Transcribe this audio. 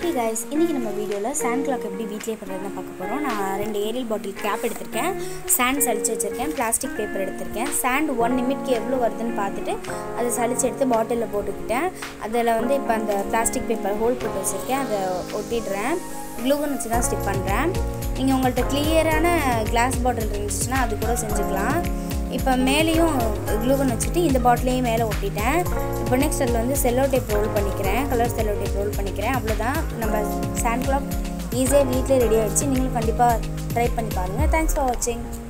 guys இன்றைக்கி நம்ம வீடியோவில் சாண்ட் கிளாக் எப்படி வீட்டிலே பண்ணுறதுன்னு பார்க்க போகிறோம் நான் ரெண்டு ஏரியல் பாட்டில் கேப் எடுத்திருக்கேன் சாண்ட் சளிச்சு வச்சுருக்கேன் பிளாஸ்டிக் பேப்பர் எடுத்திருக்கேன் சாண்ட் ஒன் நிமிட்க்கு எவ்வளோ வருதுன்னு பார்த்துட்டு அதை சளிச்சு எடுத்து பாட்டிலில் போட்டுக்கிட்டேன் அதில் வந்து இப்போ அந்த பிளாஸ்டிக் பேப்பர் ஹோல் போட்டு வச்சுருக்கேன் அதை ஒட்டிடுறேன் க்ளூகன் வச்சு தான் ஸ்டிப் பண்ணுறேன் நீங்கள் உங்கள்கிட்ட கிளியரான கிளாஸ் பாட்டில் இருந்துச்சுன்னா அது கூட செஞ்சுக்கலாம் இப்போ மேலேயும் க்ளூகன் வச்சுட்டு இந்த பாட்டிலையும் மேலே ஒட்டிட்டேன் இப்போ நெக்ஸ்ட் அதில் வந்து செல்லோ டேப் ரோல் பண்ணிக்கிறேன் கலர் செல்லோ டேப் ரோல் பண்ணிக்கிறேன் அவ்வளோதான் நம்ம சாண்ட் கிளாக் ஈஸியாக வீட்டிலே ரெடி ஆகிடுச்சு நீங்களும் கண்டிப்பாக ட்ரை பண்ணி பாருங்கள் தேங்க்ஸ் ஃபார் வாட்சிங்